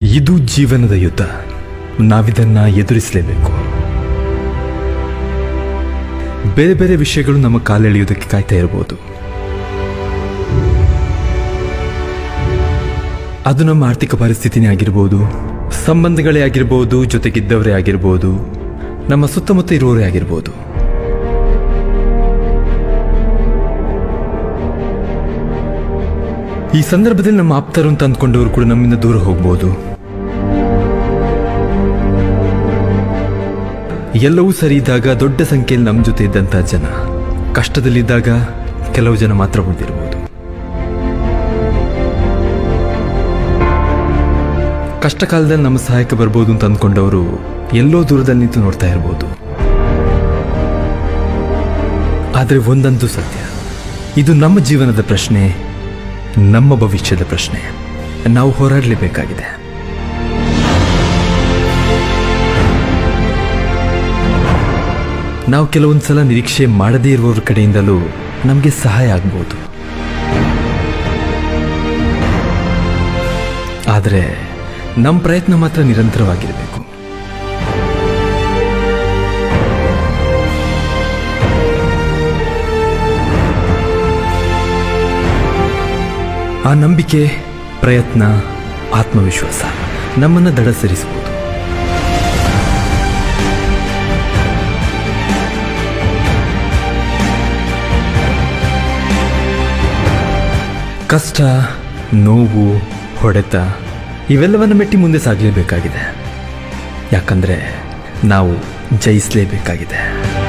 ಇದು ಜೀವನದ ಯುದ್ಧ ನಾವಿದನ್ನ ಎದುರಿಸಲೇಬೇಕು ಬೇರೆ ಬೇರೆ ವಿಷಯಗಳು ನಮ್ಮ ಕಾಲೆಳೆಯುವುದಕ್ಕೆ ಕಾಯ್ತಾ ಇರಬಹುದು ಅದು ನಮ್ಮ ಆರ್ಥಿಕ ಪರಿಸ್ಥಿತಿನೇ ಆಗಿರ್ಬೋದು ಸಂಬಂಧಗಳೇ ಆಗಿರ್ಬೋದು ಜೊತೆಗಿದ್ದವರೇ ಆಗಿರ್ಬೋದು ನಮ್ಮ ಸುತ್ತಮುತ್ತ ಇರುವವರೇ ಆಗಿರ್ಬೋದು ಈ ಸಂದರ್ಭದಲ್ಲಿ ನಮ್ಮ ಆಪ್ತರು ಅಂತ ಅಂದ್ಕೊಂಡವರು ಕೂಡ ನಮ್ಮಿಂದ ದೂರ ಹೋಗ್ಬೋದು ಎಲ್ಲವೂ ಸರಿ ಇದ್ದಾಗ ದೊಡ್ಡ ಸಂಖ್ಯೆಯಲ್ಲಿ ನಮ್ಮ ಜೊತೆ ಇದ್ದಂಥ ಜನ ಕಷ್ಟದಲ್ಲಿದ್ದಾಗ ಕೆಲವು ಜನ ಮಾತ್ರ ಉಳಿದಿರ್ಬೋದು ಕಷ್ಟ ಕಾಲದಲ್ಲಿ ನಮ್ಮ ಸಹಾಯಕ್ಕೆ ಬರ್ಬೋದು ಅಂತ ಅಂದ್ಕೊಂಡವರು ಎಲ್ಲೋ ದೂರದಲ್ಲಿ ನಿಂತು ನೋಡ್ತಾ ಇರ್ಬೋದು ಆದರೆ ಒಂದಂತೂ ಸತ್ಯ ಇದು ನಮ್ಮ ಜೀವನದ ಪ್ರಶ್ನೆ ನಮ್ಮ ಭವಿಷ್ಯದ ಪ್ರಶ್ನೆ ನಾವು ಹೋರಾಡಲೇಬೇಕಾಗಿದೆ ನಾವು ಕೆಲವೊಂದು ಸಲ ನಿರೀಕ್ಷೆ ಮಾಡದೇ ಇರುವವ್ರ ಕಡೆಯಿಂದಲೂ ನಮಗೆ ಸಹಾಯ ಆಗ್ಬೋದು ಆದರೆ ನಮ್ಮ ಪ್ರಯತ್ನ ಮಾತ್ರ ನಿರಂತರವಾಗಿರಬೇಕು ಆ ನಂಬಿಕೆ ಪ್ರಯತ್ನ ಆತ್ಮವಿಶ್ವಾಸ ನಮ್ಮನ್ನು ದಡ ಸೇರಿಸಬಹುದು ಕಷ್ಟ ನೋವು ಹೊಡೆತ ಇವೆಲ್ಲವನ್ನು ಮೆಟ್ಟಿ ಮುಂದೆ ಸಾಗಲೇಬೇಕಾಗಿದೆ ಯಾಕಂದ್ರೆ ನಾವು ಜಯಿಸಲೇಬೇಕಾಗಿದೆ